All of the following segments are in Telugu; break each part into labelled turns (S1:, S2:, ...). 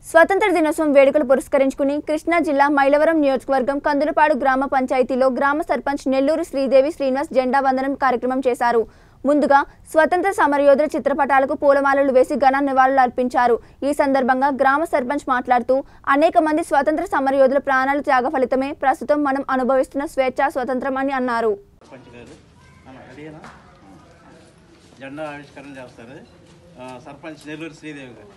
S1: స్వాతంత్ర దినోత్సవం వేడుకలు పురస్కరించుకుని కృష్ణా జిల్లా మైలవరం నియోజకవర్గం కందులపాడు గ్రామ పంచాయతీలో గ్రామ సర్పంచ్ నెల్లూరు శ్రీదేవి శ్రీనివాస్ జెండా వందనం కార్యక్రమం చేశారు ముందుగా స్వతంత్ర సమరయోధుల చిత్రపటాలకు పూలమాలలు వేసి ఘన నివాళులు అర్పించారు ఈ సందర్భంగా గ్రామ సర్పంచ్ మాట్లాడుతూ అనేక మంది స్వతంత్ర సమరయోధుల ప్రాణాల త్యాగ ఫలితమే ప్రస్తుతం మనం అనుభవిస్తున్న స్వేచ్ఛ స్వతంత్రం అని అన్నారు
S2: సర్పంచ్ గారు అన్న, రెడీనా జెండా ఆవిష్కరణ చేస్తారు ఆ, సర్పంచ్ నెల్లూరు శ్రీదేవి గారు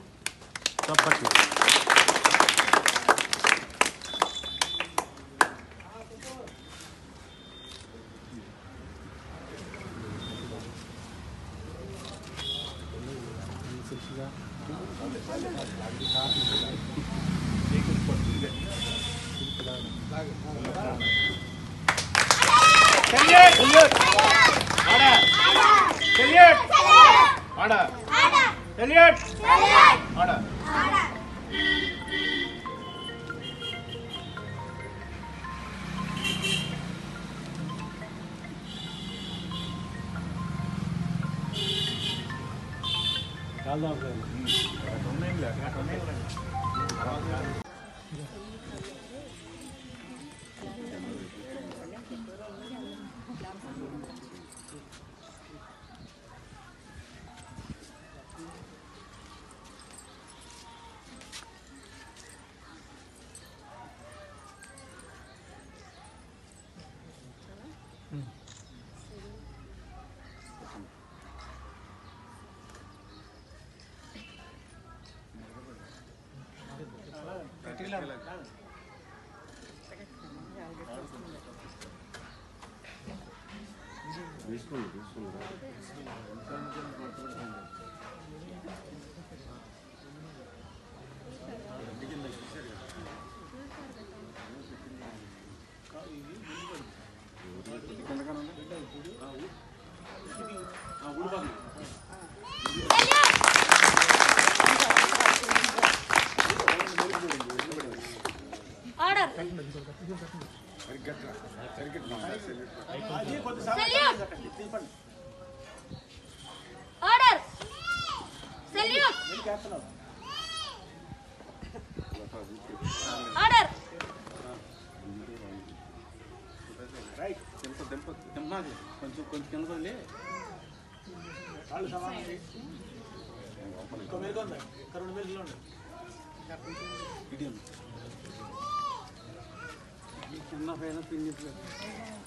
S3: ఆర్డర్ సెల్యూట్ ఆర్డర్
S2: తిమ్మది కొంచెం కొంచెం కింద వదిలే ఇటు కింద పైన పిన్ని